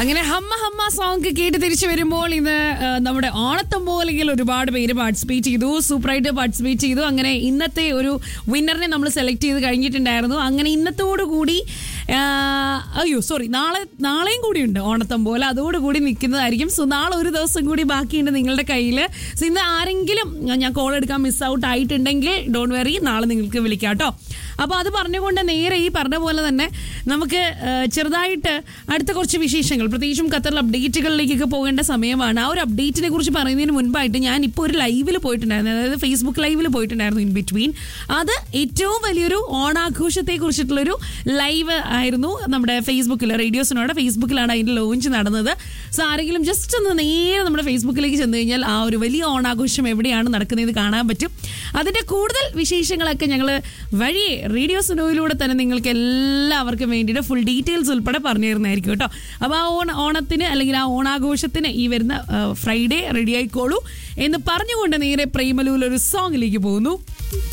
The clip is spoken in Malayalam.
അങ്ങനെ ഹമ്മ ഹമ്മ സോങ് കേട്ട് തിരിച്ചു വരുമ്പോൾ ഇന്ന് ആ, നമ്മുടെ ഓണത്തമ്പോലിയിൽ ഒരുപാട് പേര് പാർട്ടിസിപ്പേറ്റ് ചെയ്തു സൂപ്പറായിട്ട് പാർട്ടിസിപ്പേറ്റ് ചെയ്തു അങ്ങനെ ഇന്നത്തെ ഒരു വിന്നറിനെ നമ്മൾ സെലക്ട് ചെയ്ത് കഴിഞ്ഞിട്ടുണ്ടായിരുന്നു അങ്ങനെ ഇന്നത്തോടു കൂടി ആ, അയ്യോ സോറി നാളെ നാളെയും കൂടി ഉണ്ട് ഓണത്തമ്പോല അതോടുകൂടി നിൽക്കുന്നതായിരിക്കും സോ നാളെ ഒരു ദിവസം കൂടി ബാക്കിയുണ്ട് നിങ്ങളുടെ കയ്യിൽ സോ ഇന്ന് ആരെങ്കിലും ഞാൻ കോൾ എടുക്കാൻ മിസ് ഔട്ട് ആയിട്ടുണ്ടെങ്കിൽ ഡോണ്ട് വെറി നാളെ നിങ്ങൾക്ക് വിളിക്കാം കേട്ടോ അപ്പോൾ അത് പറഞ്ഞുകൊണ്ട് നേരെ ഈ പറഞ്ഞ പോലെ തന്നെ നമുക്ക് ആ, ചെറുതായിട്ട് അടുത്ത കുറച്ച് വിശേഷങ്ങൾ പ്രത്യേകിച്ചും ഖത്തറിൽ അപ്ഡേറ്റുകളിലേക്കൊക്കെ പോകേണ്ട സമയമാണ് ആ ഒരു അപ്ഡേറ്റിനെ കുറിച്ച് പറയുന്നതിന് മുൻപായിട്ട് ഞാൻ ഇപ്പോൾ ഒരു ലൈവിൽ പോയിട്ടുണ്ടായിരുന്നു അതായത് ഫേസ്ബുക്ക് ലൈവിൽ പോയിട്ടുണ്ടായിരുന്നു ഇൻ ബിറ്റ്വീൻ അത് ഏറ്റവും വലിയൊരു ഓണാഘോഷത്തെ കുറിച്ചിട്ടുള്ളൊരു ലൈവ് ആയിരുന്നു നമ്മുടെ ഫേസ്ബുക്കിൽ റേഡിയോസിനോട് ഫേസ്ബുക്കിലാണ് അതിൻ്റെ ലോഞ്ച് നടന്നത് സോ ആരെങ്കിലും ജസ്റ്റ് ഒന്ന് നേരെ നമ്മുടെ ഫേസ്ബുക്കിലേക്ക് ചെന്ന് കഴിഞ്ഞാൽ ആ ഒരു വലിയ ഓണാഘോഷം എവിടെയാണ് നടക്കുന്നത് കാണാൻ പറ്റും അതിൻ്റെ കൂടുതൽ വിശേഷങ്ങളൊക്കെ ഞങ്ങൾ വഴിയെ റേഡിയോ സുനോയിലൂടെ തന്നെ നിങ്ങൾക്ക് എല്ലാവർക്കും വേണ്ടിയിട്ട് ഫുൾ ഡീറ്റെയിൽസ് ഉൾപ്പെടെ പറഞ്ഞു തരുന്നതായിരിക്കും കേട്ടോ അപ്പോൾ ആ ഓണ ഓണത്തിന് അല്ലെങ്കിൽ ആ ഓണാഘോഷത്തിന് ഈ വരുന്ന ഫ്രൈഡേ റെഡി ആയിക്കോളൂ എന്ന് പറഞ്ഞുകൊണ്ട് നേരെ പ്രേമലൂൽ ഒരു സോങ്ങിലേക്ക് പോകുന്നു